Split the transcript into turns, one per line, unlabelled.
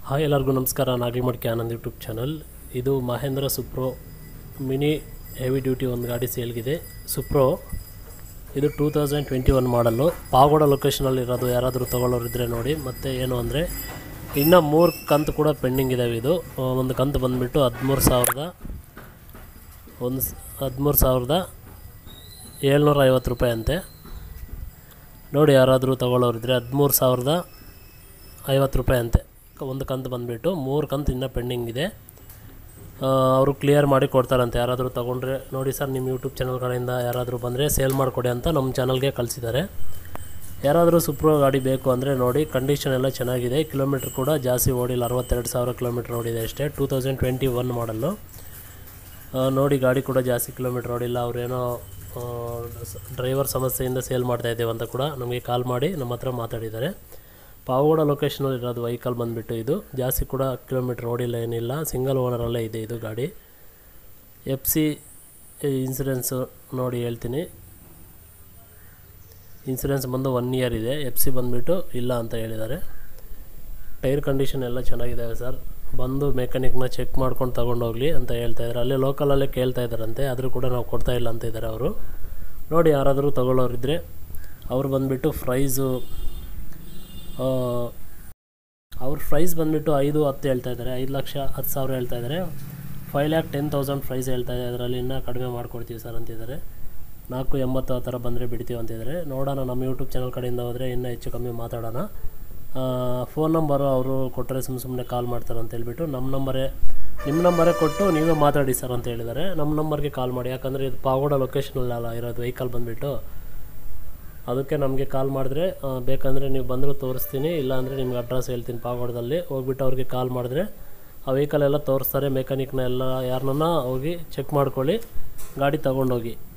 hi ಎಲ್ಲರಿಗೂ ನಮಸ್ಕಾರ ನಾಗಲಮಡ್ಕೆ Anand YouTube channel ಇದು Mahindra Supro mini heavy duty ಒಂದು ಗಾಡಿ ಸೇಲ್ಗಿದೆ ಸುಪ್ರೋ ಇದು two thousand twenty one model ಪಾಗೋಡ ಲೊಕೇಶನಲ್ಲಿ ಇರೋದು ಯಾರಾದರೂ ತೊಗೊಳ್ಳೋರು ಇದ್ದರೆ ನೋಡಿ ಮತ್ತು ಏನು ಅಂದರೆ ಇನ್ನು ಮೂರು ಕಂತು ಕೂಡ ಪೆಂಡಿಂಗ್ ಇದ್ದಾವೆ ಇದು ಆ, ಒಂದು ಕಂತು ಬಂದುಬಿಟ್ಟು ಹದಿಮೂರು ಸಾವಿರದ ಒಂದು ಸ್- ಹದಿಮೂರು ಸಾವಿರದ ಏಳ್ನೂರ ಐವತ್ತು ರೂಪಾಯಿ ಅಂತೆ ನೋಡಿ ಯಾರಾದರೂ ತೊಗೊಳ್ಳೋರಿದ್ರೆ ಹದಿಮೂರು ಸಾವಿರದ ಐವತ್ತು ರೂಪಾಯಿ ಅಂತೆ ಒಂದು ಕಂತು ಬಂದುಬಿಟ್ಟು ಮೂರು ಕಂತು ಇನ್ನೂ ಪೆಂಡಿಂಗ್ ಇದೆ ಆ, ಅವರು ಕ್ಲಿಯರ್ ಮಾಡಿ ಕೊಡ್ತಾರಂತೆ ಯಾರಾದರೂ ತೊಗೊಂಡ್ರೆ ನೋಡಿ ಸರ್ ನಿಮ್ಮ ಯೂಟ್ಯೂಬ್ ಚಾನಲ್ ಕಡೆಯಿಂದ ಯಾರಾದರೂ ಬಂದರೆ ಸೇಲ್ ಮಾಡಿಕೊಡಿ ಅಂತ ನಮ್ಮ ಚಾನಲ್ಗೆ ಕಳಿಸಿದ್ದಾರೆ ಯಾರಾದರೂ ಸುಪ್ರೋ ಗಾಡಿ ಬೇಕು ಅಂದರೆ ನೋಡಿ ಕಂಡೀಷನ್ ಎಲ್ಲ ಚೆನ್ನಾಗಿದೆ ಕಿಲೋಮೀಟ್ರ್ ಕೂಡ ಜಾಸ್ತಿ ಓಡಿಲ್ಲ ಅರವತ್ತೆರಡು ಸಾವಿರ ಕಿಲೋಮೀಟ್ರ್ ಓಡಿದೆ ಅಷ್ಟೇ two thousand twenty one model ಆ, ನೋಡಿ ಗಾಡಿ ಕೂಡ ಜಾಸ್ತಿ ಕಿಲೋಮೀಟ್ರ್ ಓಡಿಲ್ಲ ಅವರೇನೋ ಡ್ರೈವರ್ ಸಮಸ್ಯೆಯಿಂದ ಸೇಲ್ ಮಾಡ್ತಾ ಇದ್ದೇವೆ ಅಂತ ಕೂಡ ನಮಗೆ ಕಾಲ್ ಮಾಡಿ ನಮ್ಮ ಹತ್ರ ಮಾತಾಡಿದ್ದಾರೆ ಪಾವಗಡ ಲೊಕೇಶನಲ್ಲಿ ಇರೋದು ವೆಹಿಕಲ್ ಬಂದುಬಿಟ್ಟು ಇದು ಜಾಸ್ತಿ ಕೂಡ ಕಿಲೋಮೀಟ್ರ್ ಓಡಿಲ್ಲ ಏನಿಲ್ಲ ಸಿಂಗಲ್ ಓನರಲ್ಲೇ ಇದೆ ಇದು ಗಾಡಿ ಎಫ್ ಸಿ ಇನ್ಸೂರೆನ್ಸು ನೋಡಿ ಹೇಳ್ತೀನಿ ಇನ್ಸೂರೆನ್ಸ್ ಬಂದು ಒನ್ ಇಯರ್ ಇದೆ ಎಫ್ ಸಿ ಬಂದುಬಿಟ್ಟು ಇಲ್ಲ ಅಂತ ಹೇಳಿದ್ದಾರೆ ಟೈರ್ ಕಂಡೀಷನ್ ಎಲ್ಲ ಚೆನ್ನಾಗಿದ್ದಾವೆ ಸರ್ ಬಂದು ಮೆಕ್ಯಾನಿಕ್ನ ಚೆಕ್ ಮಾಡ್ಕೊಂಡು ತಗೊಂಡೋಗ್ಲಿ ಅಂತ ಹೇಳ್ತಾ ಇದ್ದಾರೆ ಅಲ್ಲೇ ಲೋಕಲಲ್ಲೇ ಕೇಳ್ತಾ ಇದ್ದಾರಂತೆ ಆದರೂ ಕೂಡ ನಾವು ಕೊಡ್ತಾ ಇಲ್ಲ ಅಂತ ಇದ್ದಾರೆ ಅವರು ನೋಡಿ ಯಾರಾದರೂ ತಗೊಳ್ಳೋರಿದ್ದರೆ ಅವ್ರು ಬಂದುಬಿಟ್ಟು ಪ್ರೈಸು ಅವ್ರ ಪ್ರೈಸ್ ಬಂದುಬಿಟ್ಟು ಐದು ಹತ್ತು ಹೇಳ್ತಾ ಇದ್ದಾರೆ ಐದು ಲಕ್ಷ ಹತ್ತು ಸಾವಿರ ಹೇಳ್ತಾ ಇದ್ದಾರೆ five lakh ten thousand price ಹೇಳ್ತಾ ಇದ್ದಾರೆ ಅದರಲ್ಲಿ ಇನ್ನೂ ಕಡಿಮೆ ಮಾಡ್ಕೊಡ್ತೀವಿ ಸರ್ ಅಂತಿದ್ದಾರೆ ನಾಲ್ಕು ಎಂಬತ್ತು ಆ ಥರ ಬಂದರೆ ಬಿಡ್ತೀವಿ ಅಂತಿದ್ದಾರೆ ನೋಡೋಣ ನಮ್ಮ ಯೂಟ್ಯೂಬ್ ಚಾನಲ್ ಕಡೆಯಿಂದ ಹೋದರೆ ಇನ್ನೂ ಹೆಚ್ಚು ಕಮ್ಮಿ ಮಾತಾಡೋಣ ಫೋನ್ ನಂಬರು ಅವರು ಕೊಟ್ಟರೆ ಸುಮ್ಮ ಸುಮ್ಮನೆ ಕಾಲ್ ಮಾಡ್ತಾರೆ ಅಂತ ಹೇಳ್ಬಿಟ್ಟು ನಮ್ಮ ನಂಬರೇ ನಿಮ್ಮ ನಂಬರೇ ಕೊಟ್ಟು ನೀವೇ ಮಾತಾಡಿ ಸರ್ ಅಂತ ಹೇಳಿದ್ದಾರೆ ನಮ್ಮ ನಂಬರ್ಗೆ ಕಾಲ್ ಮಾಡಿ ಯಾಕಂದರೆ ಇದು ಪಾಗೋಡ ಲೊಕೇಶನಲ್ಲ ಇರೋದು ವೆಹಿಕಲ್ ಬಂದುಬಿಟ್ಟು ಅದಕ್ಕೆ ನಮಗೆ ಕಾಲ್ ಮಾಡಿದ್ರೆ ಆ, ಬೇಕಂದರೆ ನೀವು ಬಂದರೂ ತೋರಿಸ್ತೀನಿ ಇಲ್ಲಾಂದರೆ ನಿಮ್ಗೆ ಅಡ್ರೆಸ್ ಹೇಳ್ತೀನಿ ಪಾಗೋಡದಲ್ಲಿ ಹೋಗ್ಬಿಟ್ಟು ಅವ್ರಿಗೆ ಕಾಲ್ ಮಾಡಿದ್ರೆ ಆ ವೆಹಿಕಲ್ ಎಲ್ಲ ತೋರಿಸ್ತಾರೆ ಮೆಕ್ಯಾನಿಕ್ನ ಎಲ್ಲ ಯಾರನ್ನ ಹೋಗಿ ಚೆಕ್ ಮಾಡ್ಕೊಳ್ಳಿ ಗಾಡಿ ತೊಗೊಂಡೋಗಿ